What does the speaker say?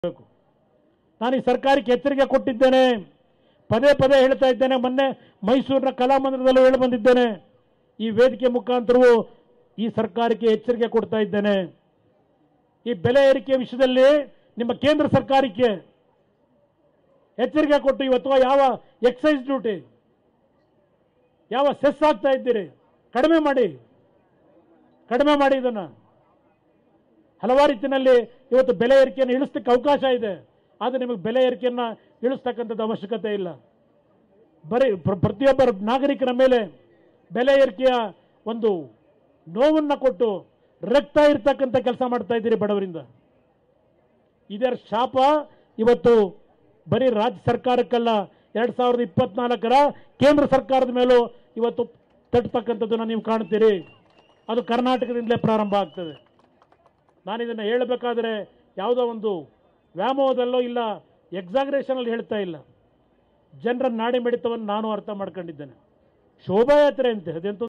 ಬೇಕು ನಾನು ಈ ಸರ್ಕಾರಕ್ಕೆ ಎಚ್ಚರಿಕೆ ಕೊಟ್ಟಿದ್ದೇನೆ ಪದೇ ಪದೇ ಹೇಳ್ತಾ ಇದ್ದೇನೆ ಮೊನ್ನೆ ಮೈಸೂರಿನ ಕಲಾಮಂದಿರದಲ್ಲೂ ಹೇಳಿ ಬಂದಿದ್ದೇನೆ ಈ ವೇದಿಕೆ ಮುಖಾಂತರವೂ ಈ ಸರ್ಕಾರಕ್ಕೆ ಎಚ್ಚರಿಕೆ ಕೊಡ್ತಾ ಇದ್ದೇನೆ ಈ ಬೆಲೆ ಏರಿಕೆ ವಿಷಯದಲ್ಲಿ ನಿಮ್ಮ ಕೇಂದ್ರ ಸರ್ಕಾರಕ್ಕೆ ಎಚ್ಚರಿಕೆ ಕೊಟ್ಟು ಇವತ್ತು ಯಾವ ಎಕ್ಸೈಸ್ ಡ್ಯೂಟಿ ಯಾವ ಸೆಸ್ ಆಗ್ತಾ ಇದ್ದೀರಿ ಕಡಿಮೆ ಮಾಡಿ ಕಡಿಮೆ ಮಾಡಿ ಇದನ್ನು ಹಲವಾರು ರೀತಿಯಲ್ಲಿ ಇವತ್ತು ಬೆಲೆ ಏರಿಕೆಯನ್ನು ಇಳಿಸ್ತಕ್ಕೆ ಅವಕಾಶ ಇದೆ ಆದರೆ ನಿಮಗೆ ಬೆಲೆ ಏರಿಕೆಯನ್ನು ಇಳಿಸ್ತಕ್ಕಂಥದ್ದು ಅವಶ್ಯಕತೆ ಇಲ್ಲ ಬರೀ ಪ್ರ- ಪ್ರತಿಯೊಬ್ಬ ನಾಗರಿಕರ ಮೇಲೆ ಬೆಲೆ ಏರಿಕೆಯ ಒಂದು ನೋವನ್ನು ಕೊಟ್ಟು ರಕ್ತ ಇರ್ತಕ್ಕಂಥ ಕೆಲಸ ಮಾಡ್ತಾ ಇದ್ದೀರಿ ಬಡವರಿಂದ ಇದರ ಶಾಪ ಇವತ್ತು ಬರೀ ರಾಜ್ಯ ಸರ್ಕಾರಕ್ಕಲ್ಲ ಎರಡು ಸಾವಿರದ ಇಪ್ಪತ್ನಾಲ್ಕರ ಕೇಂದ್ರ ಸರ್ಕಾರದ ಮೇಲೂ ಇವತ್ತು ತಟ್ಟತಕ್ಕಂಥದ್ದನ್ನು ನೀವು ಕಾಣ್ತೀರಿ ಅದು ಕರ್ನಾಟಕದಿಂದಲೇ ಪ್ರಾರಂಭ ಆಗ್ತದೆ ನಾನು ಇದನ್ನು ಹೇಳಬೇಕಾದ್ರೆ ಯಾವುದೋ ಒಂದು ವ್ಯಾಮೋಹದಲ್ಲೋ ಇಲ್ಲ ಎಕ್ಸಾಗ್ರೇಷನಲ್ಲಿ ಹೇಳ್ತಾ ಇಲ್ಲ ಜನರ ನಾಡಿ ಮಿಡಿತವನ್ನು ನಾನು ಅರ್ಥ ಮಾಡ್ಕೊಂಡಿದ್ದೇನೆ ಶೋಭಾಯಾತ್ರೆ ಅಂತೆ ಅದೆಂತ